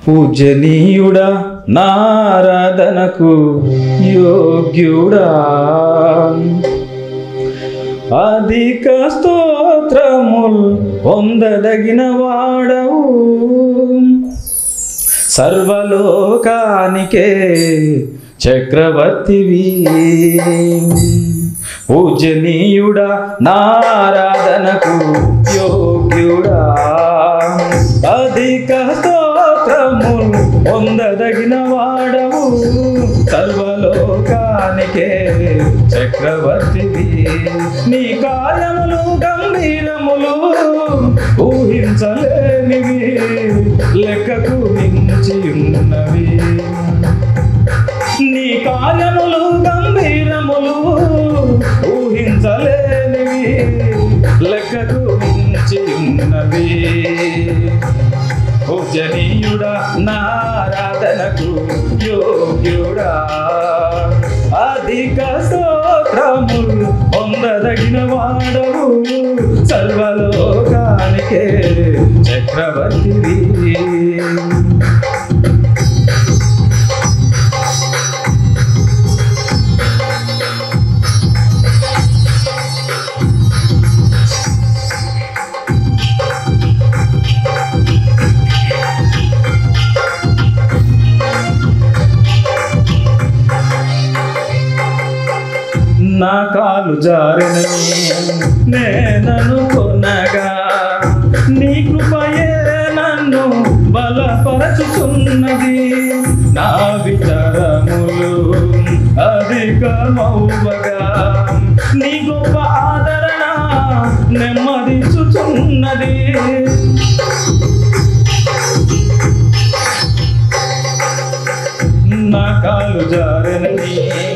పూజనీయుడా నారాధనకు యోగ్యుడా అధిక స్తోత్రముల్ పొందదగిన వాడవు సర్వలోకానికే చక్రవర్తివి పూజనీయుడా నారాధనకు యోగ్యుడా అధిక స్తోత్రముల్ పొందదగిన వాడవు సర్వలోకానికే చక్రవర్తివి నీ కార్యములు గంభీరములు ఊహించలేనివి లెక్కకు మించి ఉన్నవి నీ కార్యములు గంభీరములు ఊహించలేనివి లెక్కకు మించి ఉన్నవి పూజనీయుడా నారాధనకు యోగ్యుడా అధిక స్తోత్రములు పొందదగిన వాడవు సర్వలోకానికే చక్రవర్తివి నా కాలు జారినని నేననుకొనగా నీ కృపయే నన్ను బలపరచుతున్నది నా విచారములు అధికమౌవగా నీ గొప్ప ఆదరణ నెమ్మదించుచున్నది నా కాలు జారని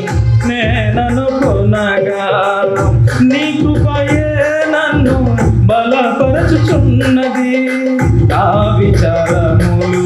నేననుకునగా నీ కృపయే నన్ను బలపరచుచున్నది నా విచారములు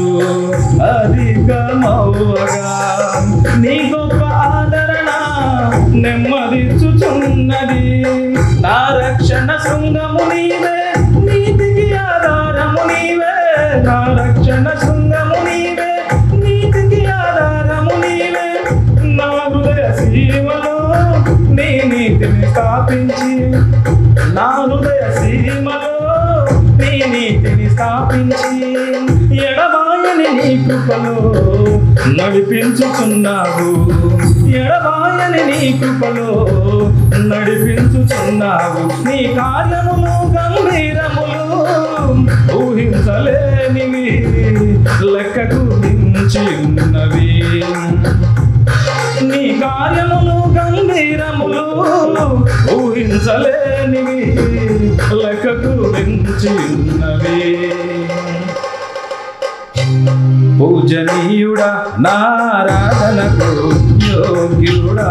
అధికమౌవగా నీ గొప్ప ఆదరణ నెమ్మదించుచున్నది నా రక్షణ శృంగము నీవే నీతికి ఆధారము నీవే నా రక్షణ శృంగము నీవే నీతికి ఆధారము నీవే నా హృదయ సీమలో నీ నీతిని స్థాపించి నా హృదయ సీమలో నీ నీతిని స్థాపించి ఎడబాయని నీ కృపలో నడిపించుచున్నావు ఎడబాయని నీ కృపలో నడిపించుచున్నావు నీ కార్యములు గంభీరములు ఊహించలేనివి లెక్కకు మించి ఉన్నవి నీ కార్యములు గంభీరములు ఊహించలేనివి లెక్కకు మించి ఉన్నవి పూజనీయుడా నారాధనకు యోగ్యుడా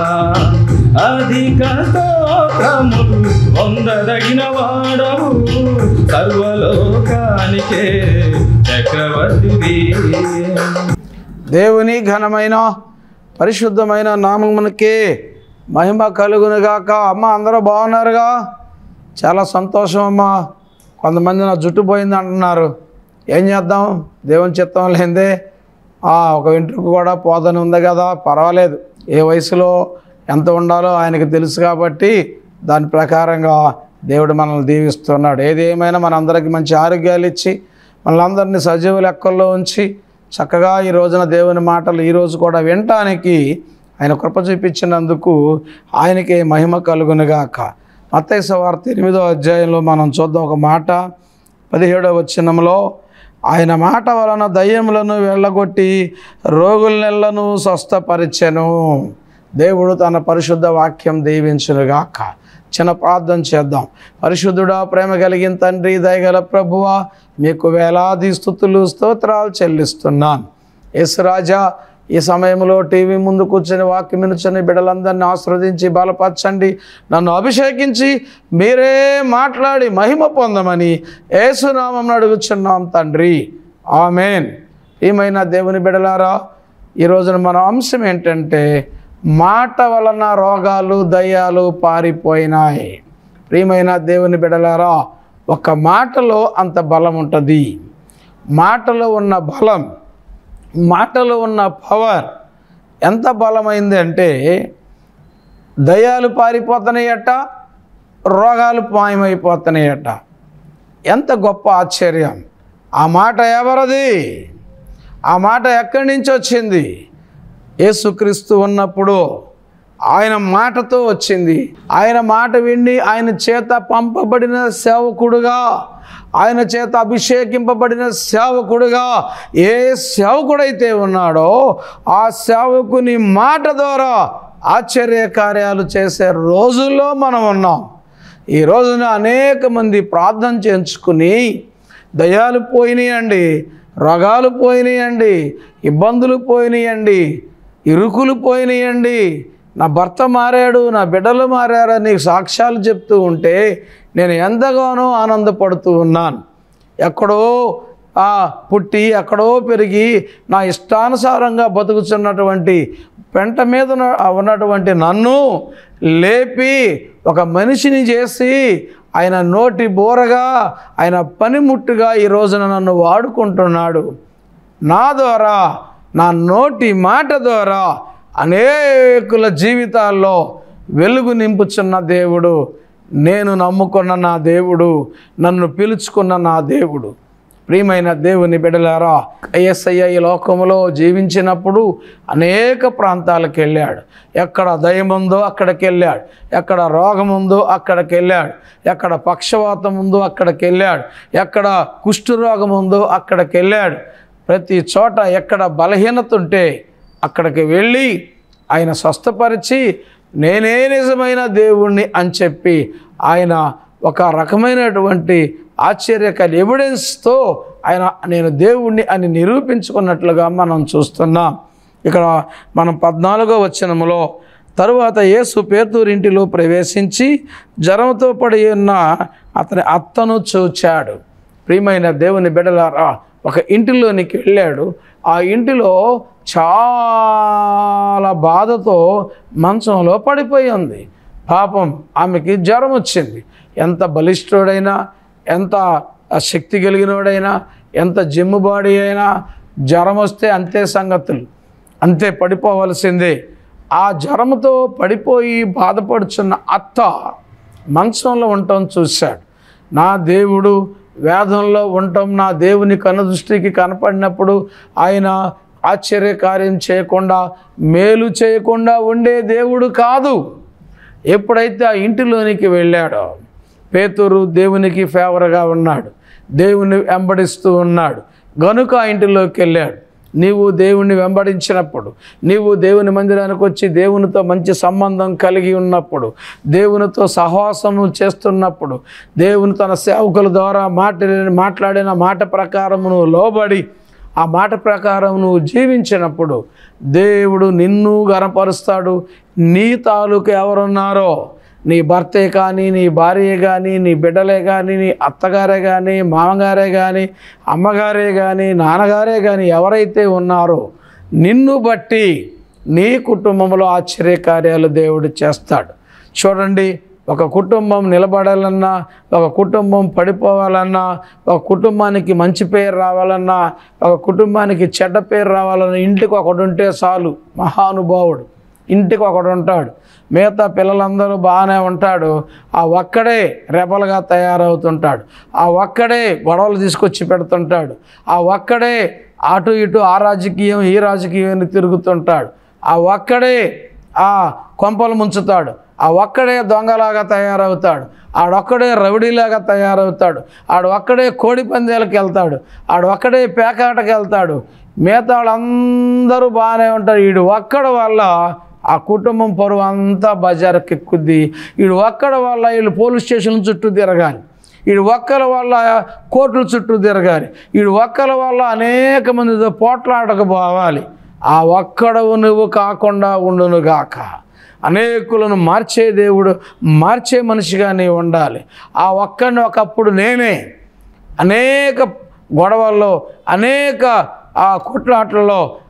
అధిక స్తోత్రములు పొందదగిన వాడవు సర్వలోకానికే చక్రవర్తివి దేవుని ఘనమైన పరిశుద్ధమైన నామమునకే మహిమ కలుగునుగాక అమ్మ అందరూ బాగున్నారుగా చాలా సంతోషం అమ్మ కొంతమంది నా జుట్టు పోయింది అంటున్నారు ఏం చేద్దాం దేవుని చిత్తం లేదే ఆ, ఒక వెంట్రుక కూడా పోదని ఉంది కదా పర్వాలేదు ఏ వయసులో ఎంత ఉండాలో ఆయనకు తెలుసు కాబట్టి దాని ప్రకారంగా దేవుడు మనల్ని దీవిస్తున్నాడు ఏది ఏమైనా మనందరికీ మంచి ఆరోగ్యాలు ఇచ్చి మనలందరినీ సజీవ లెక్కల్లో ఉంచి చక్కగా ఈ రోజున దేవుని మాటలు ఈ రోజు కూడా వినటానికి ఆయన కృప చూపించినందుకు ఆయనకే మహిమ కలుగునుగాక మత్తైస వార్త ఎనిమిదో అధ్యాయంలో మనం చూద్దాం ఒక మాట పదిహేడవ వచనంలో ఆయన మాట వలన దయ్యములను వెళ్ళగొట్టి రోగులనెల్లను స్వస్థపరిచెను దేవుడు తన పరిశుద్ధ వాక్యం దీవించునుగాక చిన్న ప్రార్థన చేద్దాం పరిశుద్ధుడా ప్రేమ కలిగిన తండ్రి దయగల ప్రభువా మీకు వేలాది స్థుతులు స్తోత్రాలు చెల్లిస్తున్నాను యేసురాజా ఈ సమయంలో టీవీ ముందు కూర్చొని వాక్యం వినుచని బిడ్డలందరినీ ఆస్వాదించి బలపరచండి నన్ను అభిషేకించి మీరే మాట్లాడి మహిమ పొందమని ఏసునామం అడుగుచున్నాం తండ్రి ఆమెన్ ఏమైనా దేవుని బిడలారా ఈ రోజున మన అంశం ఏంటంటే మాట వలన రోగాలు దయ్యాలు పారిపోయినాయి ప్రియమైన దేవుని బిడలారా ఒక మాటలో అంత బలం ఉంటుంది మాటలో ఉన్న బలం మాటలో ఉన్న పవర్ ఎంత బలమైంది అంటే దయాలు పారిపోతున్నాయట రోగాలు మాయమైపోతున్నాయట ఎంత గొప్ప ఆశ్చర్యం ఆ మాట ఎవరది ఆ మాట ఎక్కడి నుంచి వచ్చింది యేసుక్రీస్తు ఉన్నప్పుడు ఆయన మాటతో వచ్చింది ఆయన మాట విని ఆయన చేత పంపబడిన సేవకుడుగా ఆయన చేత అభిషేకింపబడిన సేవకుడుగా ఏ సేవకుడైతే ఉన్నాడో ఆ సేవకుని మాట ద్వారా ఆశ్చర్య కార్యాలు చేసే రోజుల్లో మనం ఉన్నాం ఈ రోజున అనేక మంది ప్రార్థన చేయించుకుని దయాలు పోయినాయండి రోగాలు పోయినాయండి ఇబ్బందులు పోయినాయండి ఇరుకులు పోయినాయండి నా భర్త మారాడు నా బిడ్డలు మారారని సాక్ష్యాలు చెప్తూ ఉంటే నేను ఎంతగానో ఆనందపడుతూ ఉన్నాను ఎక్కడో ఆ, పుట్టి ఎక్కడో పెరిగి నా ఇష్టానుసారంగా బతుకుతున్నటువంటి పెంట మీద ఉన్న- ఉన్నటువంటి నన్ను లేపి ఒక మనిషిని చేసి ఆయన నోటి బోరగా ఆయన పనిముట్టుగా ఈ రోజున నన్ను వాడుకుంటున్నాడు నా ద్వారా నా నోటి మాట ద్వారా అనేకుల జీవితాల్లో వెలుగు నింపుచున్న దేవుడు నేను నమ్ముకున్న నా దేవుడు నన్ను పిలుచుకున్న నా దేవుడు ప్రియమైన దేవుని బిడలారా ఐఎస్ఐ ఈ లోకంలో జీవించినప్పుడు అనేక ప్రాంతాలకు వెళ్ళాడు ఎక్కడ దయం ఉందో అక్కడికి వెళ్ళాడు ఎక్కడ రోగం ఉందో అక్కడికి వెళ్ళాడు ఎక్కడ పక్షవాతం ఉందో అక్కడికి వెళ్ళాడు ఎక్కడ కుష్ఠరోగం ఉందో అక్కడికి వెళ్ళాడు ప్రతి చోట ఎక్కడ బలహీనత ఉంటే అక్కడికి వెళ్ళి ఆయన స్వస్థపరిచి నేనే నిజమైన దేవుణ్ణి అని చెప్పి ఆయన ఒక రకమైనటువంటి ఆశ్చర్యకర ఎవిడెన్స్తో ఆయన నేను దేవుణ్ణి అని నిరూపించుకున్నట్లుగా మనం చూస్తున్నాం ఇక్కడ మనం పద్నాలుగో వచనములో తరువాత యేసు పేతూరింటిలో ప్రవేశించి జ్వరంతో పడి ఉన్న అతని అత్తను చూచాడు ప్రియమైన దేవుని బిడ్డలారా ఒక ఇంటిలోనికి వెళ్ళాడు ఆ ఇంటిలో చాలా బాధతో మంచంలో పడిపోయి ఉంది పాపం ఆమెకి జ్వరం వచ్చింది ఎంత బలిష్ఠుడైనా ఎంత శక్తి కలిగినోడైనా ఎంత జిమ్ము బాడీ అయినా జ్వరం వస్తే అంతే సంగతులు అంతే పడిపోవలసిందే ఆ జ్వరంతో పడిపోయి బాధపడుచున్న అత్త మంచంలో ఉండటం చూశాడు నా దేవుడు వేదంలో ఉండటం నా దేవుని కనుదృష్టికి కనపడినప్పుడు ఆయన ఆశ్చర్యకార్యం చేయకుండా మేలు చేయకుండా ఉండే దేవుడు కాదు ఎప్పుడైతే ఆ ఇంటిలోనికి వెళ్ళాడో పేతురు దేవునికి ఫేవర్గా ఉన్నాడు దేవుని వెంబడిస్తూ ఉన్నాడు గనుక ఆ ఇంటిలోకి వెళ్ళాడు నీవు దేవుణ్ణి వెంబడించినప్పుడు నీవు దేవుని మందిరానికి వచ్చి దేవునితో మంచి సంబంధం కలిగి ఉన్నప్పుడు దేవునితో సహవాసము చేస్తున్నప్పుడు దేవుని తన సేవకుల ద్వారా మాట్లాడిన మాట్లాడిన మాట ప్రకారం నువ్వు లోబడి ఆ మాట ప్రకారం నువ్వు జీవించినప్పుడు దేవుడు నిన్ను గనపరుస్తాడు నీ తాలూకు ఎవరున్నారో నీ భర్తే కానీ నీ భార్య కానీ నీ బిడ్డలే కానీ నీ అత్తగారే కానీ మామగారే కానీ అమ్మగారే కానీ నాన్నగారే కానీ ఎవరైతే ఉన్నారో నిన్ను బట్టి నీ కుటుంబంలో ఆశ్చర్యకార్యాలు దేవుడు చేస్తాడు చూడండి ఒక కుటుంబం నిలబడాలన్నా ఒక కుటుంబం పడిపోవాలన్నా ఒక కుటుంబానికి మంచి పేరు రావాలన్నా ఒక కుటుంబానికి చెడ్డ పేరు రావాలన్నా ఇంటికి ఒకడు ఉంటే చాలు మహానుభావుడు ఇంటికి ఒకడు ఉంటాడు మిగతా పిల్లలందరూ బాగానే ఉంటాడు ఆ ఒక్కడే రెబల్గా తయారవుతుంటాడు ఆ ఒక్కడే గొడవలు తీసుకొచ్చి పెడుతుంటాడు ఆ ఒక్కడే అటు ఇటు ఆ రాజకీయం ఈ రాజకీయం అని తిరుగుతుంటాడు ఆ ఒక్కడే ఆ కొంపలు ముంచుతాడు ఆ ఒక్కడే దొంగలాగా తయారవుతాడు ఆడొక్కడే రౌడీలాగా తయారవుతాడు ఆడు ఒక్కడే కోడి పందేలకు వెళ్తాడు ఆడు ఒక్కడే పేకాటకి వెళ్తాడు మిగతా వాళ్ళందరూ బాగానే ఉంటారు వీడు ఒక్కడ వల్ల ఆ కుటుంబం పరువు అంతా బజార్కి ఎక్కుద్ది వీడు ఒక్కడ వల్ల వీళ్ళు పోలీస్ స్టేషన్ చుట్టూ తిరగాలి వీడు ఒక్కల వల్ల కోర్టుల చుట్టూ తిరగాలి వీడు ఒక్కల వల్ల అనేక మందితో పోట్లాడకు పోవాలి ఆ ఒక్కడవు నువ్వు కాకుండా ఉండును గాక అనేకులను మార్చే దేవుడు మార్చే మనిషిగా నీవు ఉండాలి ఆ ఒక్కడిని ఒకప్పుడు నేనే అనేక గొడవల్లో అనేక ఆ కొట్లాటల్లో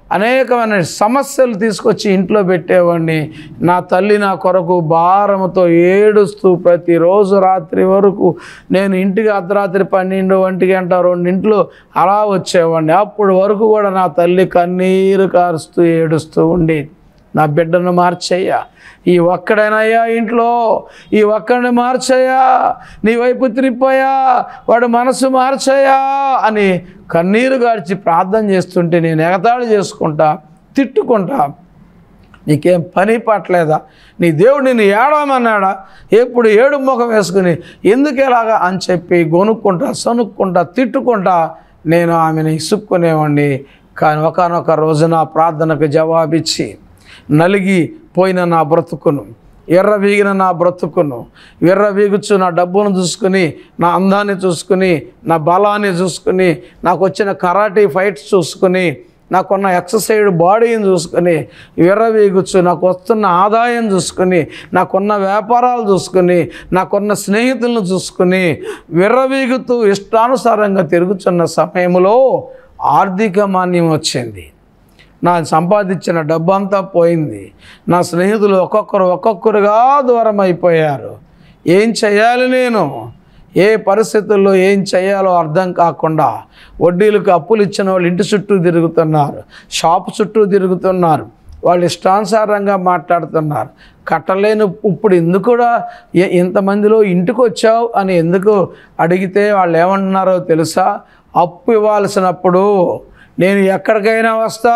అనేకమైన సమస్యలు తీసుకొచ్చి ఇంట్లో పెట్టేవాడిని నా తల్లి నా కొరకు భారముతో ఏడుస్తూ ప్రతిరోజు రాత్రి వరకు నేను ఇంటికి అర్ధరాత్రి పన్నెండు ఒంటి గంట రెండింట్లో అలా వచ్చేవాడిని అప్పుడు వరకు కూడా నా తల్లి కన్నీరు కారుస్తూ ఏడుస్తూ ఉండేది నా బిడ్డను మార్చయ్యా ఈ ఒక్కడైనయ్యా ఇంట్లో ఈ ఒక్కడిని మార్చయ్యా నీ వైపు త్రిప్పయ్యా వాడు మనసు మార్చయ్యా అని కన్నీరు గార్చి ప్రార్థన చేస్తుంటే నేను ఎగతాళి చేసుకుంటా తిట్టుకుంటా నీకేం పని పట్టలేదా నీ దేవుడు నిన్ను ఏడవమన్నాడా ఎప్పుడు ఏడు ముఖం వేసుకుని ఎందుకు ఎలాగా అని చెప్పి గొనుక్కుంటా సనుక్కుంటా తిట్టుకుంటా నేను ఆమెను ఇసుక్కునేవాడిని కానీ ఒకనొక రోజున ప్రార్థనకు జవాబిచ్చి నలిగి పోయిన నా బ్రతుకును ఎర్ర వీగిన నా బ్రతుకును ఎర్ర వీగుచు నా డబ్బును చూసుకుని నా అందాన్ని చూసుకుని నా బలాన్ని చూసుకుని నాకు వచ్చిన కరాటీ ఫైట్స్ చూసుకుని నాకున్న ఎక్సర్సైజ్ బాడీని చూసుకొని విర్రవీగుచ్చు నాకు వస్తున్న ఆదాయం చూసుకొని నాకున్న వ్యాపారాలు చూసుకొని నాకున్న స్నేహితులను చూసుకొని విర్రవీగుతూ ఇష్టానుసారంగా తిరుగుతున్న సమయంలో ఆర్థిక మాన్యం వచ్చింది నా సంపాదించిన డబ్బు అంతా పోయింది నా స్నేహితులు ఒక్కొక్కరు ఒక్కొక్కరుగా దూరం అయిపోయారు ఏం చేయాలి నేను ఏ పరిస్థితుల్లో ఏం చేయాలో అర్థం కాకుండా వడ్డీలకు అప్పులు ఇచ్చిన వాళ్ళు ఇంటి చుట్టూ తిరుగుతున్నారు షాపు చుట్టూ తిరుగుతున్నారు వాళ్ళు ఇష్టానుసారంగా మాట్లాడుతున్నారు కట్టలేని ఇప్పుడు ఎందుకు కూడా ఎ- ఇంతమందిలో ఇంటికి వచ్చావు అని ఎందుకు అడిగితే వాళ్ళు ఏమంటున్నారో తెలుసా అప్పు ఇవ్వాల్సినప్పుడు నేను ఎక్కడికైనా వస్తా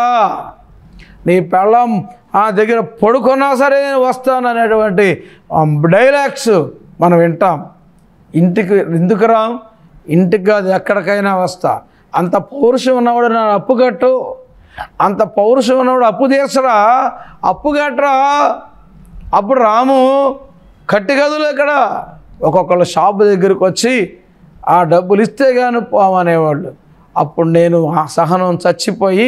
నీ పెళ్ళం ఆ దగ్గర పడుకున్నా సరే నేను వస్తాను అనేటువంటి డైలాగ్స్ మనం వింటాం ఇంటికి ఎందుకు రాం ఇంటికి కాదు ఎక్కడికైనా వస్తా అంత పౌరుషం ఉన్నవాడు నా అప్పు కట్టు అంత పౌరుషం ఉన్నవాడు అప్పు తీసరా అప్పు కట్టరా అప్పుడు రాము కట్టి గదులు ఎక్కడ ఒక్కొక్కళ్ళ షాపు దగ్గరికి వచ్చి ఆ డబ్బులు ఇస్తే కానీ పోమనేవాళ్ళు అప్పుడు నేను ఆ సహనం చచ్చిపోయి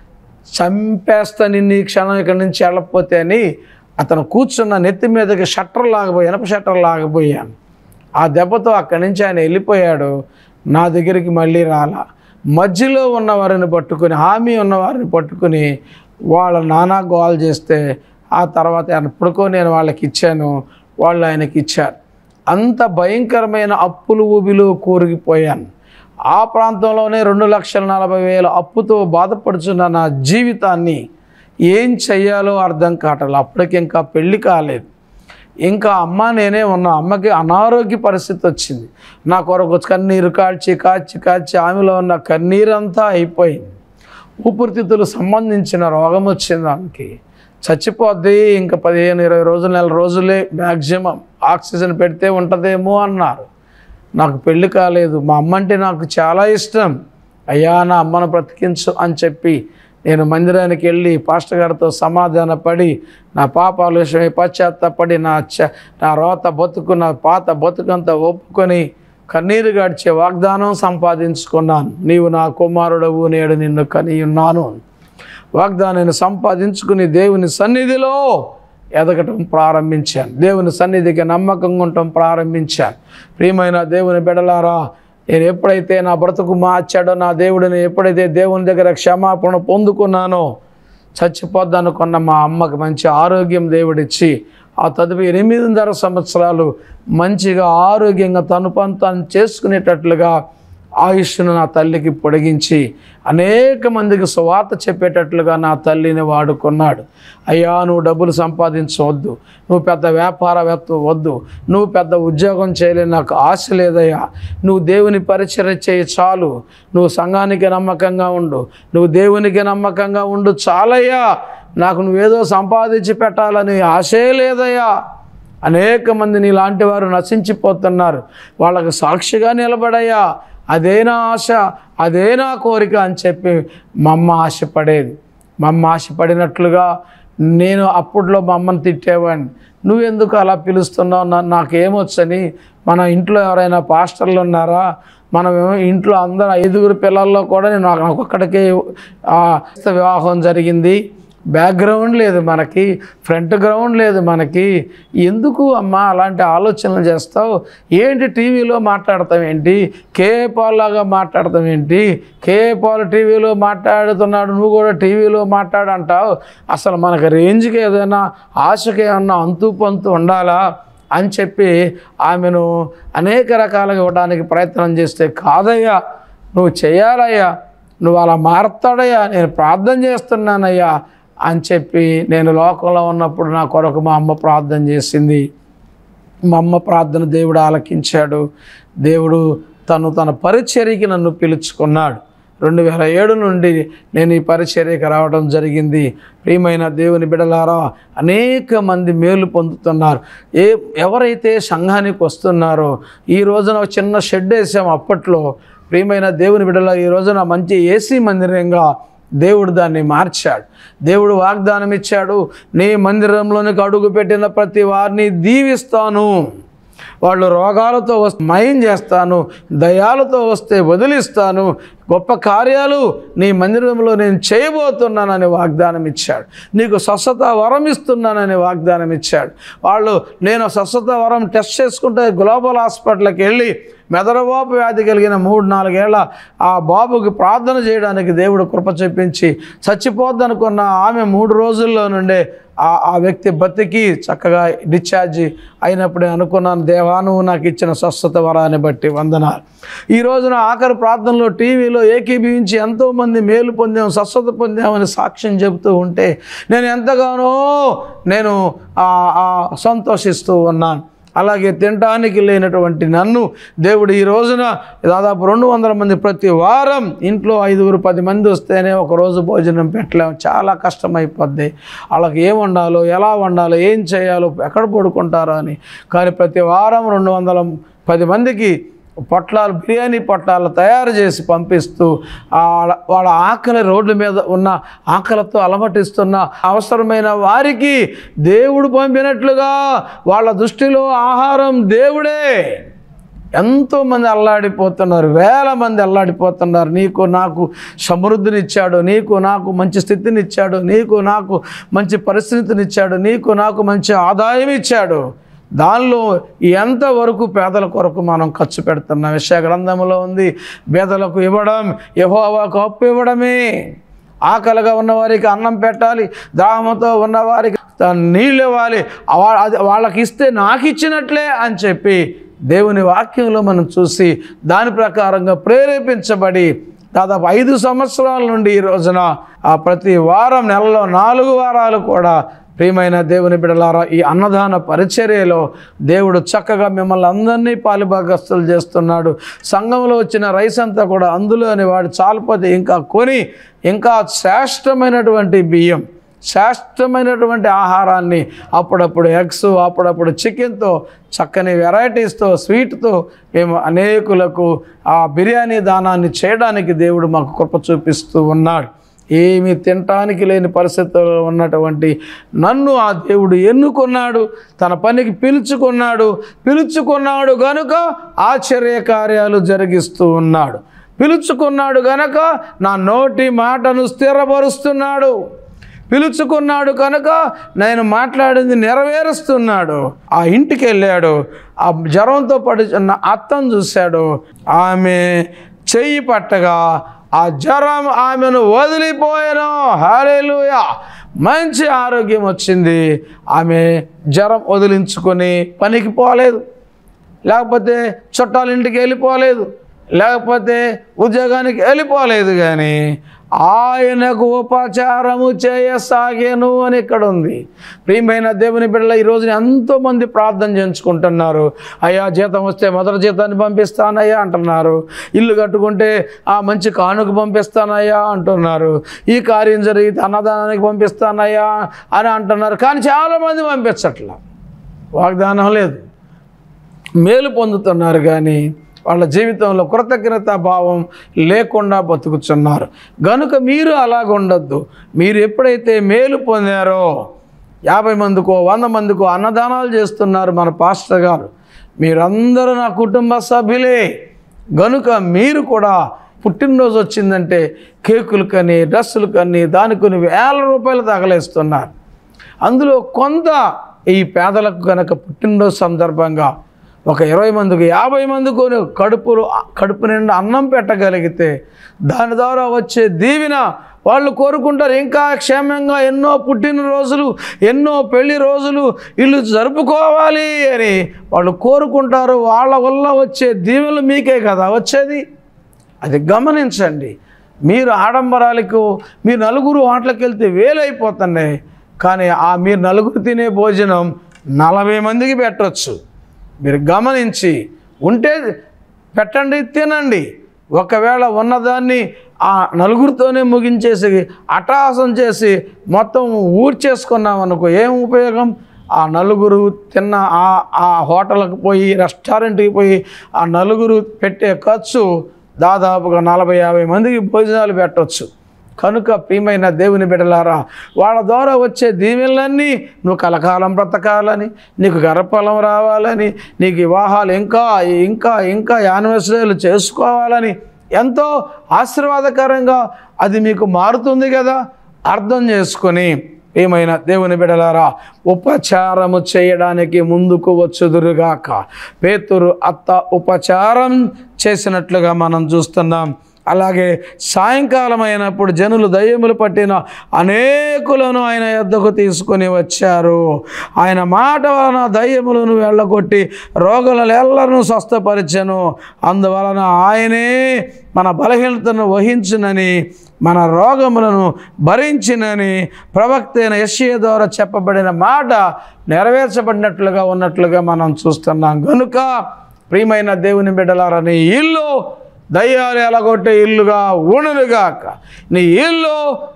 చంపేస్తా నిన్ను ఈ క్షణం ఇక్కడి నుంచి వెళ్ళకపోతే అని అతను కూర్చున్న నెత్తి మీదకి షట్టర్ లాగబోయి ఇనప షట్టర్ లాగబోయాను ఆ దెబ్బతో అక్కడి నుంచి ఆయన వెళ్ళిపోయాడు నా దగ్గరికి మళ్ళీ రాలా మధ్యలో ఉన్న వారిని పట్టుకుని హామీ ఉన్న వారిని పట్టుకుని వాళ్ళ నానా గోల్ చేస్తే ఆ తర్వాత ఎప్పుడుకో నేను వాళ్ళకి ఇచ్చాను వాళ్ళు ఆయనకి ఇచ్చారు అంత భయంకరమైన అప్పులు ఊబిలో కూరుకుపోయాను ఆ ప్రాంతంలోనే రెండు లక్షల నలభై వేల అప్పుతో బాధపడుచున్న నా జీవితాన్ని ఏం చెయ్యాలో అర్థం కావట్లేదు అప్పటికి ఇంకా పెళ్ళి కాలేదు ఇంకా అమ్మ నేనే ఉన్నా అమ్మకి అనారోగ్య పరిస్థితి వచ్చింది నా కొరకు కన్నీరు కాల్చి కాచి కాచి ఆమెలో ఉన్న కన్నీరంతా అయిపోయింది ఊపిరితిత్తులు సంబంధించిన రోగం వచ్చింది ఆమెకి చచ్చిపోద్ది ఇంకా పదిహేను ఇరవై రోజులు నెల రోజులే మ్యాక్సిమం ఆక్సిజన్ పెడితే ఉంటుందేమో అన్నారు నాకు పెళ్లి కాలేదు మా అమ్మ అంటే నాకు చాలా ఇష్టం అయ్యా నా అమ్మను బ్రతికించు అని చెప్పి నేను మందిరానికి వెళ్ళి పాస్టర్ గారితో సమాధానపడి నా పాపాల విషయమై పశ్చాత్తపడి నా చ నా రోత బతుకు నా పాత బతుకంతా ఒప్పుకొని కన్నీరు గడిచే వాగ్దానం సంపాదించుకున్నాను నీవు నా కుమారుడవు నేడు నిన్ను కని ఉన్నాను వాగ్దానాన్ని సంపాదించుకుని దేవుని సన్నిధిలో ఎదగటం ప్రారంభించాను దేవుని సన్నిధికి నమ్మకంగా ఉండటం ప్రారంభించాను ప్రియమైన దేవుని బిడలారా నేను ఎప్పుడైతే నా బ్రతుకు మార్చాడో నా దేవుడిని ఎప్పుడైతే దేవుని దగ్గర క్షమాపణ పొందుకున్నానో చచ్చిపోద్దనుకున్న మా అమ్మకి మంచి ఆరోగ్యం దేవుడిచ్చి ఆ తదుపరి ఎనిమిదిన్నర సంవత్సరాలు మంచిగా ఆరోగ్యంగా తను పని తాను చేసుకునేటట్లుగా ఆయుష్ను నా తల్లికి పొడిగించి అనేక మందికి సువార్త చెప్పేటట్లుగా నా తల్లిని వాడుకున్నాడు అయ్యా నువ్వు డబ్బులు సంపాదించవద్దు నువ్వు పెద్ద వ్యాపారవేత్త వద్దు నువ్వు పెద్ద ఉద్యోగం చేయలేని నాకు ఆశ లేదయ్యా నువ్వు దేవుని పరిచర్య చేయి చాలు నువ్వు సంఘానికి నమ్మకంగా ఉండు నువ్వు దేవునికి నమ్మకంగా ఉండు చాలయ్యా నాకు నువ్వేదో సంపాదించి పెట్టాలని ఆశే లేదయ్యా అనేక మంది నీలాంటి వారు నశించిపోతున్నారు వాళ్ళకి సాక్షిగా నిలబడయ్యా అదే నా ఆశ అదే నా కోరిక అని చెప్పి మా అమ్మ ఆశపడేది మా అమ్మ ఆశపడినట్లుగా నేను అప్పట్లో మా అమ్మని తిట్టేవాడిని నువ్వెందుకు అలా పిలుస్తున్నావు నా నాకేమొచ్చని మన ఇంట్లో ఎవరైనా పాస్టర్లు ఉన్నారా మనం ఇంట్లో అందరు ఐదుగురు పిల్లల్లో కూడా నేను నాకు ఒక్కడికే ఆ, వివాహం జరిగింది బ్యాక్గ్రౌండ్ లేదు మనకి ఫ్రంట్ గ్రౌండ్ లేదు మనకి ఎందుకు అమ్మా అలాంటి ఆలోచనలు చేస్తావు ఏంటి టీవీలో మాట్లాడతాం ఏంటి కేఏ పాల్ లాగా మాట్లాడతాం ఏంటి కేఏ పాల్ టీవీలో మాట్లాడుతున్నాడు నువ్వు కూడా టీవీలో మాట్లాడంటావు అసలు మనకు రేంజ్కి ఏదైనా ఆశకి ఏమన్నా అంతు పంతు ఉండాలా అని చెప్పి ఆమెను అనేక రకాలుగా ఇవ్వడానికి ప్రయత్నం చేస్తే కాదయ్యా నువ్వు చేయాలయ్యా నువ్వు అలా మారుతాడయ్యా నేను ప్రార్థన చేస్తున్నానయ్యా అని చెప్పి నేను లోకంలో ఉన్నప్పుడు నా కొరకు మా అమ్మ ప్రార్థన చేసింది మా అమ్మ ప్రార్థన దేవుడు ఆలకించాడు దేవుడు తను తన పరిచర్యకి నన్ను పిలుచుకున్నాడు రెండు వేల ఏడు నుండి నేను ఈ పరిచర్యకి రావడం జరిగింది ప్రియమైన దేవుని బిడలారా అనేక మంది మేలు పొందుతున్నారు ఏ ఎవరైతే సంఘానికి వస్తున్నారో ఈ రోజున ఒక చిన్న షెడ్ వేసాం అప్పట్లో ప్రియమైన దేవుని బిడల ఈ రోజున మంచి ఏసీ మందిరంగా దేవుడు దాన్ని మార్చాడు దేవుడు వాగ్దానం ఇచ్చాడు నీ మందిరంలోనికి అడుగు పెట్టిన ప్రతి వారిని దీవిస్తాను వాళ్ళు రోగాలతో వస్తే మయం చేస్తాను దయాలతో వస్తే వదిలిస్తాను గొప్ప కార్యాలు నీ మందిరంలో నేను చేయబోతున్నానని వాగ్దానం ఇచ్చాడు నీకు స్వస్థత వరం ఇస్తున్నానని వాగ్దానం ఇచ్చాడు వాళ్ళు నేను స్వస్థత వరం టెస్ట్ చేసుకుంటే గ్లోబల్ హాస్పిటల్కి వెళ్ళి మెదడువాపు వ్యాధి కలిగిన మూడు నాలుగేళ్ల ఆ బాబుకి ప్రార్థన చేయడానికి దేవుడు కృప చూపించి చచ్చిపోద్దనుకున్న ఆమె మూడు రోజుల్లో నుండే ఆ ఆ వ్యక్తి బతికి చక్కగా డిశ్చార్జ్ అయినప్పుడే అనుకున్నాను దేవా నువ్వు నాకు ఇచ్చిన స్వస్థత వరాన్ని బట్టి వందనాలు ఈ రోజున ఆఖరి ప్రార్థనలో టీవీలో ఏకీభవించి ఎంతోమంది మేలు పొందాం స్వస్థత పొందామని సాక్ష్యం చెబుతూ ఉంటే నేను ఎంతగానో నేను ఆ- ఆ సంతోషిస్తూ ఉన్నాను అలాగే తినడానికి లేనటువంటి నన్ను దేవుడు ఈ రోజున దాదాపు రెండు వందల మంది ప్రతి వారం ఇంట్లో ఐదుగురు పది మంది వస్తేనే ఒక రోజు భోజనం పెట్టలేము చాలా కష్టమైపోద్ది వాళ్ళకి ఏం వండాలో ఎలా వండాలో ఏం చేయాలో ఎక్కడ పడుకుంటారో అని కానీ ప్రతి వారం రెండు వందల పది మందికి పొట్లాలు బిర్యానీ పొట్లాలు తయారు చేసి పంపిస్తూ ఆ వాళ్ళ వాళ్ళ ఆకలి రోడ్ల మీద ఉన్న ఆకలితో అలమటిస్తున్న అవసరమైన వారికి దేవుడు పంపినట్లుగా వాళ్ళ దృష్టిలో ఆహారం దేవుడే ఎంతోమంది అల్లాడిపోతున్నారు వేల మంది అల్లాడిపోతున్నారు నీకు నాకు సమృద్ధినిచ్చాడు నీకు నాకు మంచి స్థితినిచ్చాడు నీకు నాకు మంచి పరిస్థితినిచ్చాడు నీకు నాకు మంచి ఆదాయం ఇచ్చాడు దానిలో ఎంతవరకు పేదల కొరకు మనం ఖర్చు పెడుతున్న విషయ గ్రంథంలో ఉంది పేదలకు ఇవ్వడం యహోవాకు అప్పు ఇవ్వడమే ఆకలిగా ఉన్నవారికి అన్నం పెట్టాలి దాహంతో ఉన్నవారికి నీళ్ళు ఇవ్వాలి వా- అది వాళ్ళకి ఇస్తే నాకు ఇచ్చినట్లే అని చెప్పి దేవుని వాక్యంలో మనం చూసి దాని ప్రకారంగా ప్రేరేపించబడి దాదాపు ఐదు సంవత్సరాల నుండి ఈ రోజున ఆ ప్రతి వారం నెలలో నాలుగు వారాలు కూడా ప్రియమైన దేవుని బిడలారా ఈ అన్నదాన పరిచర్యలో దేవుడు చక్కగా మిమ్మల్ని అందరినీ పాలుభాగస్తులు చేస్తున్నాడు సంఘంలో వచ్చిన రైస్ అంతా కూడా అందులోని వాడు చాలిపోతే ఇంకా కొని ఇంకా శ్రేష్టమైనటువంటి బియ్యం శ్రేష్టమైనటువంటి ఆహారాన్ని అప్పుడప్పుడు ఎగ్స్ అప్పుడప్పుడు చికెన్తో చక్కని వెరైటీస్తో స్వీట్తో మేము అనేకులకు ఆ బిర్యానీ దానాన్ని చేయడానికి దేవుడు మాకు కృప చూపిస్తూ ఉన్నాడు ఏమీ తినటానికి లేని పరిస్థితుల్లో ఉన్నటువంటి నన్ను ఆ దేవుడు ఎన్నుకున్నాడు తన పనికి పిలుచుకున్నాడు పిలుచుకున్నాడు గనుక ఆశ్చర్య కార్యాలు జరిగిస్తూ ఉన్నాడు పిలుచుకున్నాడు గనక నా నోటి మాటను స్థిరపరుస్తున్నాడు పిలుచుకున్నాడు కనుక నేను మాట్లాడింది నెరవేరుస్తున్నాడు ఆ ఇంటికి వెళ్ళాడు ఆ జ్వరంతో పడుచున్న అత్తను చూశాడు ఆమె చెయ్యి పట్టగా ఆ జ్వరం ఆమెను వదిలిపోయాను హాలేలుయా మంచి ఆరోగ్యం వచ్చింది ఆమె జ్వరం వదిలించుకొని పనికి పోలేదు లేకపోతే చుట్టాల ఇంటికి వెళ్ళిపోలేదు లేకపోతే ఉద్యోగానికి వెళ్ళిపోలేదు కానీ ఆయనకు ఉపచారము చేయసాగాను అని ఇక్కడ ఉంది ప్రియమైన దేవుని బిడ్డల ఈరోజు ఎంతోమంది ప్రార్థన చేయించుకుంటున్నారు అయ్యా జీతం వస్తే మొదటి జీతాన్ని పంపిస్తానయ్యా అంటున్నారు ఇల్లు కట్టుకుంటే ఆ మంచి కానుక పంపిస్తానయ్యా అంటున్నారు ఈ కార్యం జరిగితే అన్నదానానికి పంపిస్తానయ్యా అని అంటున్నారు కానీ చాలామంది పంపించట్లా వాగ్దానం లేదు మేలు పొందుతున్నారు కానీ వాళ్ళ జీవితంలో కృతజ్ఞత భావం లేకుండా బతుకుతున్నారు గనుక మీరు అలాగ ఉండొద్దు మీరు ఎప్పుడైతే మేలు పొందారో యాభై మందికో వంద మందికో అన్నదానాలు చేస్తున్నారు మన పాస్టర్ గారు మీరందరూ నా కుటుంబ సభ్యులే గనుక మీరు కూడా పుట్టినరోజు వచ్చిందంటే కేకులు కని డ్రెస్సులు కని దానికి కొన్ని వేల రూపాయలు తగలేస్తున్నారు అందులో కొంత ఈ పేదలకు కనుక పుట్టినరోజు సందర్భంగా ఒక ఇరవై మందికి యాభై మందికి కడుపులు కడుపు నిండా అన్నం పెట్టగలిగితే దాని ద్వారా వచ్చే దీవెన వాళ్ళు కోరుకుంటారు ఇంకా క్షేమంగా ఎన్నో పుట్టినరోజులు ఎన్నో పెళ్లి రోజులు వీళ్ళు జరుపుకోవాలి అని వాళ్ళు కోరుకుంటారు వాళ్ళ వల్ల వచ్చే దీవెనలు మీకే కదా వచ్చేది అది గమనించండి మీరు ఆడంబరాలకు మీరు నలుగురు ఆటలకు వెళ్తే వేలైపోతున్నాయి కానీ ఆ మీరు నలుగురు తినే భోజనం నలభై మందికి పెట్టవచ్చు మీరు గమనించి ఉంటే పెట్టండి తినండి ఒకవేళ ఉన్నదాన్ని ఆ నలుగురితోనే ముగించేసి అటాసం చేసి మొత్తం ఊడ్చేసుకున్నాం అనుకో ఏం ఉపయోగం ఆ నలుగురు తిన్న ఆ ఆ హోటల్కి పోయి రెస్టారెంట్కి పోయి ఆ నలుగురు పెట్టే ఖర్చు దాదాపుగా నలభై యాభై మందికి భోజనాలు పెట్టవచ్చు కనుక ప్రియమైన దేవుని బిడ్డలారా వాళ్ళ ద్వారా వచ్చే దీవెనలన్నీ నువ్వు కలకాలం బ్రతకాలని నీకు గర్భఫలం రావాలని నీకు వివాహాలు ఇంకా ఇంకా ఇంకా యానివర్సరీలు చేసుకోవాలని ఎంతో ఆశీర్వాదకరంగా అది మీకు మారుతుంది కదా అర్థం చేసుకొని ఏమైనా దేవుని బిడలారా ఉపచారము చేయడానికి ముందుకు వచ్చుదురుగాక పేతురు అత్త ఉపచారం చేసినట్లుగా మనం చూస్తున్నాం అలాగే సాయంకాలం అయినప్పుడు జనులు దయ్యములు పట్టిన అనేకులను ఆయన యొద్దకు తీసుకొని వచ్చారు ఆయన మాట వలన దయ్యములను వెళ్ళగొట్టి రోగులను ఎల్లరూ స్వస్థపరిచెను అందువలన ఆయనే మన బలహీనతను వహించునని మన రోగములను భరించినని ప్రవక్త అయిన యశ్య ద్వారా చెప్పబడిన మాట నెరవేర్చబడినట్లుగా ఉన్నట్లుగా మనం చూస్తున్నాం కనుక ప్రియమైన దేవుని బిడ్డలారా నీ ఇల్లు దయ్యాలు ఎలగొట్టే ఇల్లుగా ఉండునుగాక నీ ఇల్లు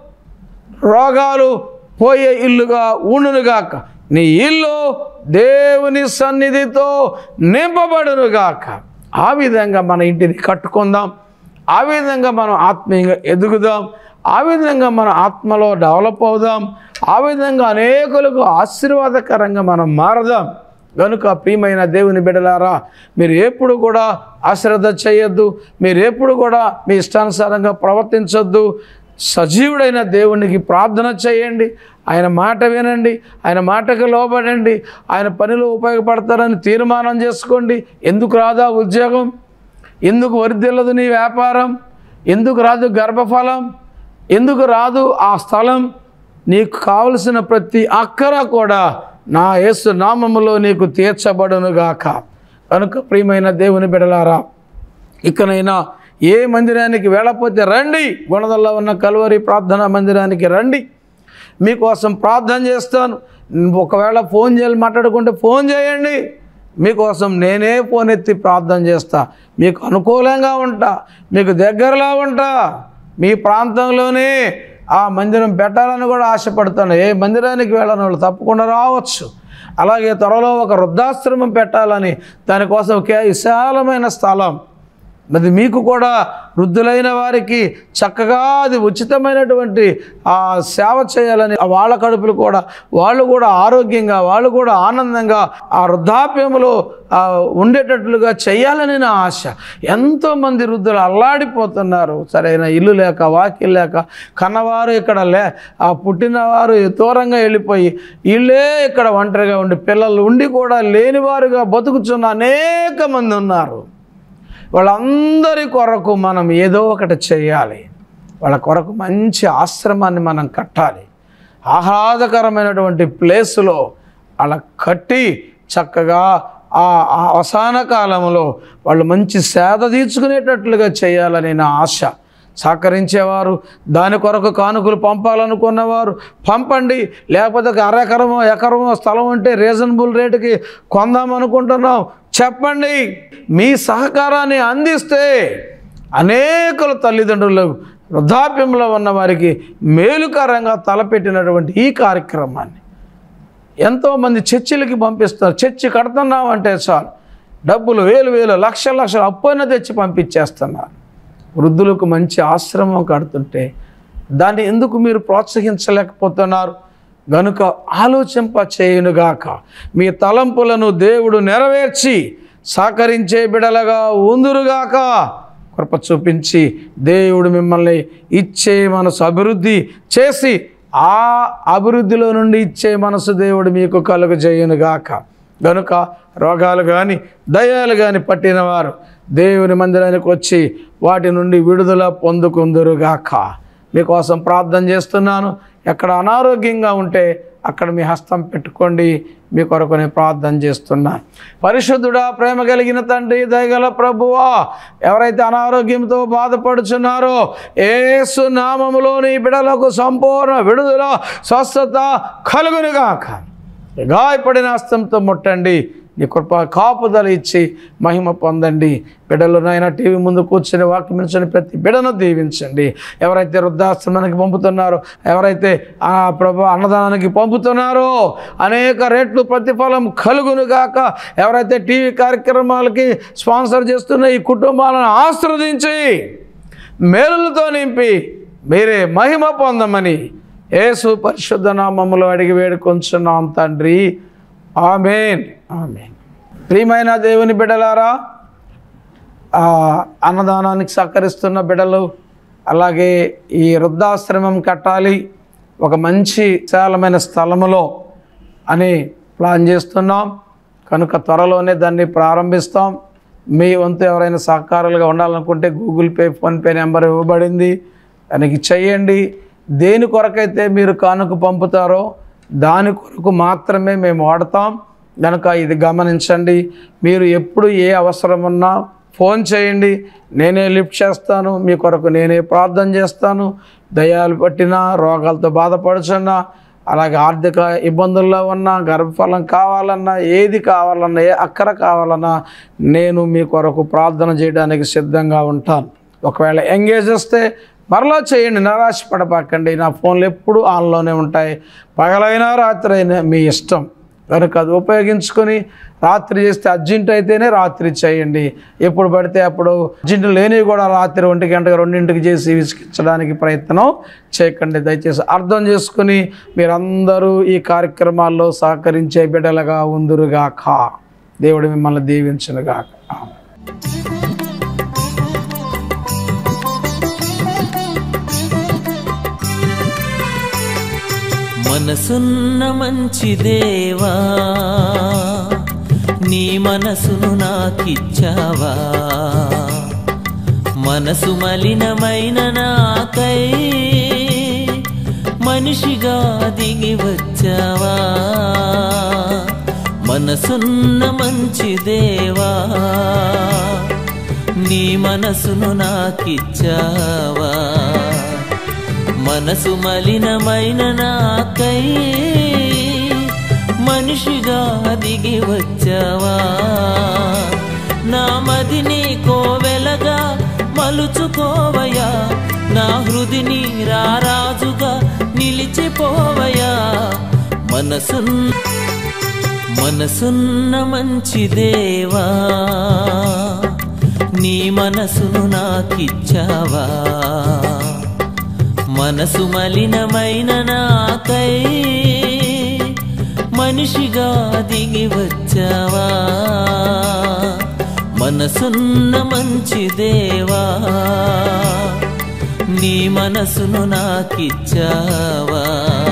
రోగాలు పోయే ఇల్లుగా ఉండునుగాక నీ ఇల్లు దేవుని సన్నిధితో నింపబడునుగాక ఆ విధంగా మన ఇంటిని కట్టుకుందాం ఆ విధంగా మనం ఆత్మీయంగా ఎదుగుదాం ఆ విధంగా మన ఆత్మలో డెవలప్ అవుదాం ఆ విధంగా అనేకులకు ఆశీర్వాదకరంగా మనం మారదాం కనుక ప్రియమైన దేవుని బిడ్డలారా మీరు ఎప్పుడు కూడా అశ్రద్ధ చేయొద్దు మీరు ఎప్పుడు కూడా మీ ఇష్టానుసారంగా ప్రవర్తించొద్దు సజీవుడైన దేవునికి ప్రార్థన చేయండి ఆయన మాట వినండి ఆయన మాటకు లోబడండి ఆయన పనిలో ఉపయోగపడతారని తీర్మానం చేసుకోండి ఎందుకు రాదా ఉద్యోగం ఎందుకు వర్ధిల్లదు నీ వ్యాపారం ఎందుకు రాదు గర్భఫలం ఎందుకు రాదు ఆ స్థలం నీకు కావలసిన ప్రతి అక్కర కూడా నా యేసు నామములో నీకు తీర్చబడునుగాక కనుక ప్రియమైన దేవుని బిడలారా ఇకనైనా ఏ మందిరానికి వెళ్ళకపోతే రండి గుణదల్లో ఉన్న కలువరి ప్రార్థనా మందిరానికి రండి మీకోసం ప్రార్థన చేస్తాను ఒకవేళ ఫోన్ చేయాలి మాట్లాడుకుంటే ఫోన్ చేయండి మీకోసం నేనే ఫోన్ ఎత్తి ప్రార్థన చేస్తా మీకు అనుకూలంగా ఉంటా మీకు దగ్గరలో ఉంటా మీ ప్రాంతంలోనే ఆ మందిరం పెట్టాలని కూడా ఆశపడతాను ఏ మందిరానికి వెళ్ళని వాళ్ళు తప్పకుండా రావచ్చు అలాగే త్వరలో ఒక వృద్ధాశ్రమం పెట్టాలని దానికోసం ఒకే విశాలమైన స్థలం మరి మీకు కూడా వృద్ధులైన వారికి చక్కగా అది ఉచితమైనటువంటి ఆ సేవ చేయాలని ఆ వాళ్ళ కడుపులు కూడా వాళ్ళు కూడా ఆరోగ్యంగా వాళ్ళు కూడా ఆనందంగా ఆ వృద్ధాప్యములో ఆ, ఉండేటట్లుగా చేయాలని నా ఆశ ఎంతోమంది వృద్ధులు అల్లాడిపోతున్నారు సరైన ఇల్లు లేక వాకిల్ లేక కన్నవారు ఇక్కడ లే ఆ పుట్టినవారు దూరంగా వెళ్ళిపోయి వీళ్ళే ఇక్కడ ఒంటరిగా ఉండి పిల్లలు ఉండి కూడా లేనివారుగా బతుకుతున్న అనేక మంది ఉన్నారు వాళ్ళందరి కొరకు మనం ఏదో ఒకటి చేయాలి వాళ్ళ కొరకు మంచి ఆశ్రమాన్ని మనం కట్టాలి ఆహ్లాదకరమైనటువంటి ప్లేసులో అలా కట్టి చక్కగా ఆ ఆ అవసాన కాలంలో వాళ్ళు మంచి సేద తీర్చుకునేటట్లుగా చేయాలని నా ఆశ సహకరించేవారు దాని కొరకు కానుకలు పంపాలనుకున్నవారు పంపండి లేకపోతే ఒక అర ఎకరమో ఎకరమో స్థలం ఉంటే రీజనబుల్ రేటుకి కొందామనుకుంటున్నాం చెప్పండి మీ సహకారాన్ని అందిస్తే అనేకుల తల్లిదండ్రులు వృద్ధాప్యంలో ఉన్న వారికి మేలుకరంగా తలపెట్టినటువంటి ఈ కార్యక్రమాన్ని ఎంతోమంది చర్చిలకి పంపిస్తారు చర్చి కడుతున్నామంటే చాలు డబ్బులు వేలు వేలు లక్షల లక్షలు అప్పైనా తెచ్చి పంపించేస్తున్నారు వృద్ధులకు మంచి ఆశ్రమం కడుతుంటే దాన్ని ఎందుకు మీరు ప్రోత్సహించలేకపోతున్నారు గనుక ఆలోచింప చేయునుగాక మీ తలంపులను దేవుడు నెరవేర్చి సహకరించే బిడలగా ఉందురుగాక కృప చూపించి దేవుడు మిమ్మల్ని ఇచ్చే మనసు అభివృద్ధి చేసి ఆ అభివృద్ధిలో నుండి ఇచ్చే మనసు దేవుడు మీకు కలుగు గాక గనుక రోగాలు కానీ దయాలు కానీ పట్టిన వారు దేవుని మందిరానికి వచ్చి వాటి నుండి విడుదల పొందుకుందురుగాక మీకోసం ప్రార్థన చేస్తున్నాను ఎక్కడ అనారోగ్యంగా ఉంటే అక్కడ మీ హస్తం పెట్టుకోండి మీ కొరకు నేను ప్రార్థన చేస్తున్నాను పరిశుద్ధుడా ప్రేమ కలిగిన తండ్రి దయగల ప్రభువా ఎవరైతే అనారోగ్యంతో బాధపడుచున్నారో ఏసు నామములోని బిడలకు సంపూర్ణ విడుదల స్వస్థత కలుగునుగాక గాయపడిన హస్తంతో ముట్టండి నీ కృప కాపుదల ఇచ్చి మహిమ పొందండి బిడ్డలు నాయన టీవీ ముందు కూర్చొని వాక్యం వినిచిన ప్రతి బిడను దీవించండి ఎవరైతే వృద్ధాశ్రమానికి పంపుతున్నారో ఎవరైతే ఆ ప్రభు అన్నదానానికి పంపుతున్నారో అనేక రెట్లు ప్రతిఫలం కలుగును గాక ఎవరైతే టీవీ కార్యక్రమాలకి స్పాన్సర్ చేస్తున్న ఈ కుటుంబాలను ఆశ్రవదించి మేలులతో నింపి మీరే మహిమ పొందమని యేసు పరిశుద్ధ నామములో అడిగి వేడుకొంచున్నాం తండ్రి ఆమెన్ ఆమెన్ ప్రియమైన దేవుని బిడ్డలారా ఆ, అన్నదానానికి సహకరిస్తున్న బిడ్డలు అలాగే ఈ వృద్ధాశ్రమం కట్టాలి ఒక మంచి విశాలమైన స్థలములో అని ప్లాన్ చేస్తున్నాం కనుక త్వరలోనే దాన్ని ప్రారంభిస్తాం మీ వంతు ఎవరైనా సహకారాలుగా ఉండాలనుకుంటే గూగుల్ పే ఫోన్పే నెంబర్ ఇవ్వబడింది దానికి చెయ్యండి దేని కొరకైతే మీరు కానుక పంపుతారో దాని కొరకు మాత్రమే మేము వాడతాం కనుక ఇది గమనించండి మీరు ఎప్పుడు ఏ అవసరం ఉన్నా ఫోన్ చేయండి నేనే లిఫ్ట్ చేస్తాను మీ కొరకు నేనే ప్రార్థన చేస్తాను దయాలు పట్టినా రోగాలతో బాధపడుచున్నా అలాగే ఆర్థిక ఇబ్బందుల్లో ఉన్నా గర్భఫలం కావాలన్నా ఏది కావాలన్నా ఏ అక్కర కావాలన్నా నేను మీ కొరకు ప్రార్థన చేయడానికి సిద్ధంగా ఉంటాను ఒకవేళ ఎంగేజ్ వస్తే మరలా చేయండి నిరాశ పడపాకండి నా ఫోన్లు ఎప్పుడు ఆన్లోనే ఉంటాయి పగలైనా రాత్రి అయినా మీ ఇష్టం కనుక అది ఉపయోగించుకొని రాత్రి చేస్తే అర్జెంట్ అయితేనే రాత్రి చేయండి ఎప్పుడు పడితే అప్పుడు అర్జెంట్ లేనివి కూడా రాత్రి ఒంటి గంటకి రెండింటికి చేసి విసిగించడానికి ప్రయత్నం చేయకండి దయచేసి అర్థం చేసుకుని మీరందరూ ఈ కార్యక్రమాల్లో సహకరించే బిడ్డలుగా ఉందురుగాక దేవుడు మిమ్మల్ని దీవించునుగాక ఆమెన్. మనసున్న మంచి దేవా నీ మనసును నాకిచ్చావా మనసు మలినమైన నాకై మనిషిగా దిగి వచ్చావా మనసున్న మంచి దేవా నీ మనసును నాకిచ్చావా మనసు మలినమైన నాకై మనిషిగా దిగి వచ్చావా నా మదిని కోవెలగా మలుచుకోవయా నా హృదిని రారాజుగా నిలిచిపోవయా మనసున్ మనసున్న మంచి దేవా నీ మనసును నాకిచ్చావా మనసు మలినమైన నాకై మనిషిగా దిగి వచ్చావా మనసున్న మంచి దేవా నీ మనసును నాకిచ్చావా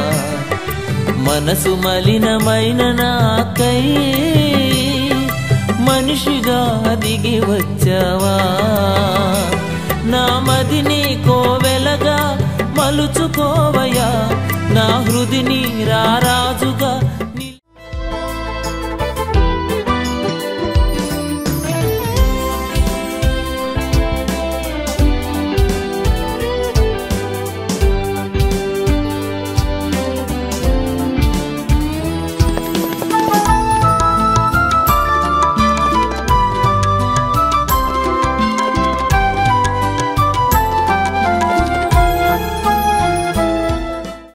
మనసు మలినమైన నాకై మనిషిగా దిగి వచ్చావా నా మదిని కోవెలగా మలుచుకోవయా నా హృదిని రారాజుగా